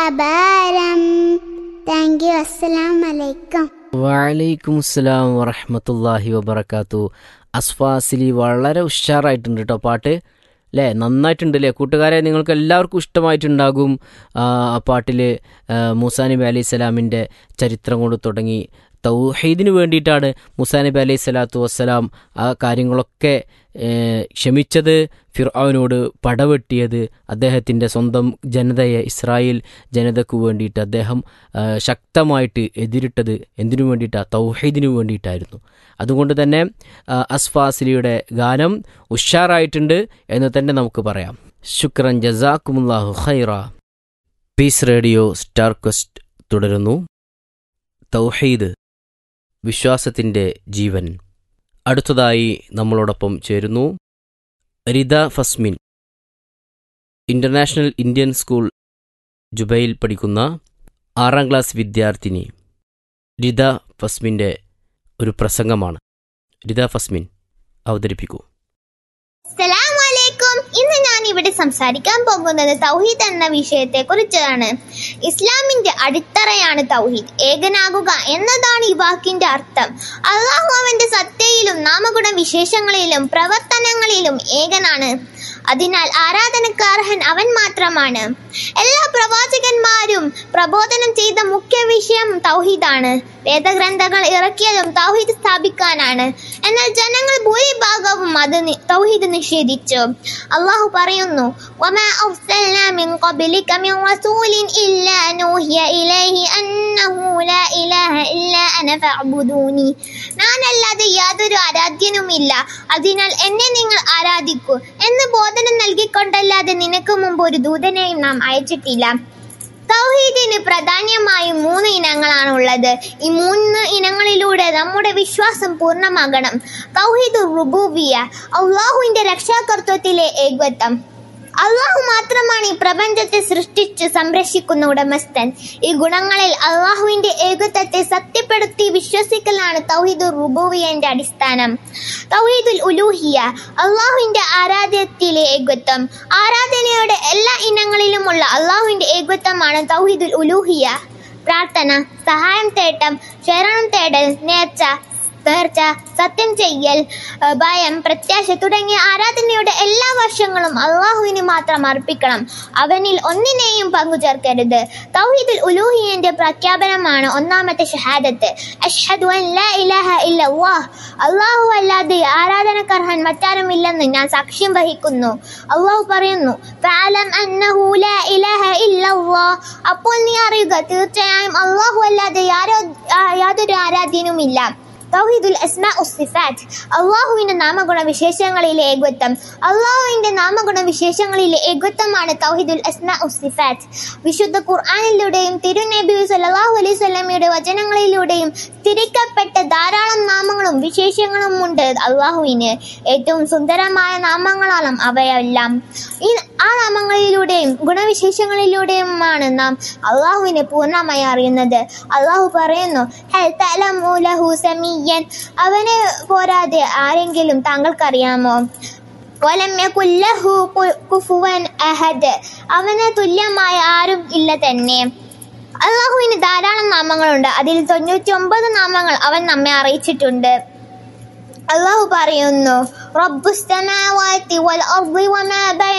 അപാരം thank you അസ്സലാം വലൈക്കും വലൈക്കും അസ്സലാം വറഹമത്തല്ലാഹി വബർക്കാത്തു അസ്ഫാസിലി വളരെ ഉഷാറായിട്ടുണ്ട് കേട്ടോ പാട്ട് അല്ലേ നന്നായിട്ടുണ്ട് അല്ലേ കൂട്ടുകാരെ നിങ്ങൾക്ക് എല്ലാവർക്കും ഇഷ്ടമായിട്ടുണ്ടാകും ആ പാട്ടിൽ മൂസാ നബി അലൈഹി സ്വലാമിൻ്റെ ചരിത്രം കൊണ്ട് തുടങ്ങി തൗഹീദിന് വേണ്ടിയിട്ടാണ് മുസാ നബി അലൈഹി സ്വലാത്തു വസ്സലാം ആ കാര്യങ്ങളൊക്കെ ഏ, ക്ഷമിച്ചത് ഫിർആവിനോട് പടവെട്ടിയത് അദ്ദേഹത്തിൻ്റെ സ്വന്തം ജനതയെ ഇസ്രായേൽ ജനതയ്ക്ക് വേണ്ടിയിട്ട് അദ്ദേഹം ആ, ശക്തമായിട്ട് എതിരിട്ടത് എന്തിനു വേണ്ടിയിട്ടാണ് തൗഹീദിനു വേണ്ടിയിട്ടായിരുന്നു അതുകൊണ്ട് തന്നെ ആ, അസ്ഫാസിലിയുടെ ഗാനം ഉഷാറായിട്ടുണ്ട് എന്ന് തന്നെ നമുക്ക് പറയാം ശുക്രൻ ജസാക്കുമുല്ലാഹു ഖൈറ പീസ് റേഡിയോ സ്റ്റാർ ക്വസ്റ്റ് തുടരുന്നു തൗഹീദ് വിശ്വാസത്തിൻ്റെ ജീവൻ അടുത്തതായി നമ്മളോടൊപ്പം ചേരുന്നു Ritha Fasmin international Indian school Jubail പഠിക്കുന്ന ആറാം ക്ലാസ് വിദ്യാർത്ഥിനി റിത ഫസ്മിൻ്റെ ഒരു പ്രസംഗമാണ് റിത ഫസ്മിൻ അവതരിപ്പിക്കൂ അസ്സലാമു അലൈക്കും ഇന്ന് ഞാൻ ഇവിടെ സംസാരിക്കാൻ പോകുന്നത് തൗഹീദ് എന്ന വിഷയത്തെ കുറിച്ചാണ് ഇസ്ലാമിന്റെ അടിത്തറയാണ് തൗഹീദ് ഏകനാകുക എന്നതാണ് ഈ വാക്കിന്റെ അർത്ഥം അള്ളാഹു അവന്റെ സത്തയിലും നാമഗുണ വിശേഷങ്ങളിലും പ്രവർത്തനങ്ങളിലും ഏകനാണ് അതിനാൽ ആരാധനക്കാർഹൻ അവൻ മാത്രമാണ് എല്ലാ പ്രവാചകന്മാരും പ്രബോധനം ചെയ്ത മുഖ്യ വിഷയം തൗഹീദാണ് വേദഗ്രന്ഥങ്ങൾ ഇറക്കിയതും തൗഹീദ് സ്ഥാപിക്കാനാണ് എന്നാൽ ജനങ്ങൾ ഭൂരിഭാഗവും അത് നി- തൗഹീദ് നിഷേധിച്ചു അള്ളാഹു പറയുന്നു وَمَا أَرْسَلْنَا مِنْ قَبْلِكَ مِنْ رَسُولٍ إِلَّا نُوحِيَ إِلَيْهِ أَنَّهُ لَا إِلَهَ إِلَّا أَنَا فَاعْبُدُونِي ഞാനല്ലാതെ യാതൊരു ആരാധ്യനുമില്ല അതിനാൽ എന്നെ നിങ്ങൾ ആരാധിക്കൂ എന്ന് ബോധനം നൽകിക്കൊണ്ടല്ലാതെ നിനക്ക് മുമ്പ് ഒരു ദൂതനെയും നാം അയച്ചിട്ടില്ല തൗഹീദിന് പ്രധാനമായും മൂന്ന് ഇനങ്ങളാണ് ഉള്ളത് ഈ മൂന്ന് ഇനങ്ങളിലൂടെ നമ്മുടെ വിശ്വാസം പൂർണ്ണമാകണം തൗഹീദ് റുബൂബിയ അള്ളാഹുവിന്റെ രക്ഷാകർത്തത്തിലെ ഏകത്വം അള്ളാഹു മാത്രമാണ് ഈ പ്രപഞ്ചത്തെ സൃഷ്ടിച്ച് സംരക്ഷിക്കുന്ന ഉടമസ്ഥൻ ഈ ഗുണങ്ങളിൽ അള്ളാഹുവിന്റെ ഏകത്വത്തെ സത്യപ്പെടുത്തി വിശ്വസിക്കലാണ് തൗഹീദുൽ റുബൂവിയന്റെ അടിസ്ഥാനം തൗഹീദുൽ ഉലൂഹിയ അള്ളാഹുവിന്റെ ആരാധ്യത്തിലെ ഏകത്വം ആരാധനയുടെ എല്ലാ ഇനങ്ങളിലുമുള്ള അള്ളാഹുവിന്റെ ഏകത്വമാണ് തൗഹീദുൽ ഉലൂഹിയ പ്രാർത്ഥന സഹായം തേട്ടം ശരണം തേടൽ നേർച്ച നേർച്ച സത്യം ചെയ്യൽ ഏഹ് ഭയം പ്രത്യാശ തുടങ്ങിയ ആരാധനയുടെ എല്ലാ വർഷങ്ങളും അള്ളാഹുവിന് മാത്രം അർപ്പിക്കണം അവനിൽ ഒന്നിനെയും പങ്കു ചേർക്കരുത് തൗഹീദുൽ ഉലൂഹിയന്റെ പ്രഖ്യാപനമാണ് ഒന്നാമത്തെ ഷഹാദത്ത് അഷ്ഹദു അൻ ലാ ഇലാഹ ഇല്ലല്ലാഹ് അള്ളാഹു അല്ലാതെ ആരാധനക്കർഹൻ മറ്റാരുമില്ലെന്ന് ഞാൻ സാക്ഷ്യം വഹിക്കുന്നു അള്ളാഹു പറയുന്നു ഫഅലം അന്നഹു ലാ ഇലാഹ ഇല്ലല്ലാഹ് അപ്പോൾ നീ അറിയുക തീർച്ചയായും അള്ളാഹു അല്ലാതെ യാരോ ആ- യാതൊരു ആരാധ്യനുമില്ല തൗഹീദുൽ അസ്മാ ഉസിഫാറ്റ് അള്ളാഹുവിന്റെ നാമഗുണ വിശേഷങ്ങളിലെ ഏകത്വം അള്ളാഹുവിന്റെ നാമഗുണ വിശേഷങ്ങളിലെ ഏകത്വമാണ് തൗഹീദുൽ അസ്മാ ഉസിഫാറ്റ് വിശുദ്ധ ഖുർആാനിലൂടെയും തിരുനബി സല്ലല്ലാഹു അലൈഹി സ്വലമയുടെ വചനങ്ങളിലൂടെയും സ്ഥിരിക്കപ്പെട്ട ധാരാളം നാമങ്ങളും വിശേഷങ്ങളും ഉണ്ട് അള്ളാഹുവിന് ഏറ്റവും സുന്ദരമായ നാമങ്ങളാണ് അവയെല്ലാം ഈ ആ നാമങ്ങളിലൂടെയും ഗുണവിശേഷങ്ങളിലൂടെയുമാണ് നാം അള്ളാഹുവിനെ പൂർണ്ണമായി അറിയുന്നത് അള്ളാഹു പറയുന്നു "ഹൽ തഅലമു ലഹു സമീയൻ അവനെ പോരാതെ ആരെങ്കിലും താങ്കൾക്കറിയാമോ വലം യകുൽ ലഹു കു- കുഫുവൻ അഹദ് അവന് തുല്യമായ ആരും ഇല്ല തന്നെ അള്ളാഹുവിന് ധാരാളം നാമങ്ങളുണ്ട് അതിൽ തൊണ്ണൂറ്റി ഒമ്പത് നാമങ്ങൾ അവൻ നമ്മെ അറിയിച്ചിട്ടുണ്ട് അള്ളാഹു പറയുന്നു റബ്ബുസ്സമാവാതി വൽ അർദി വമാ ബൈ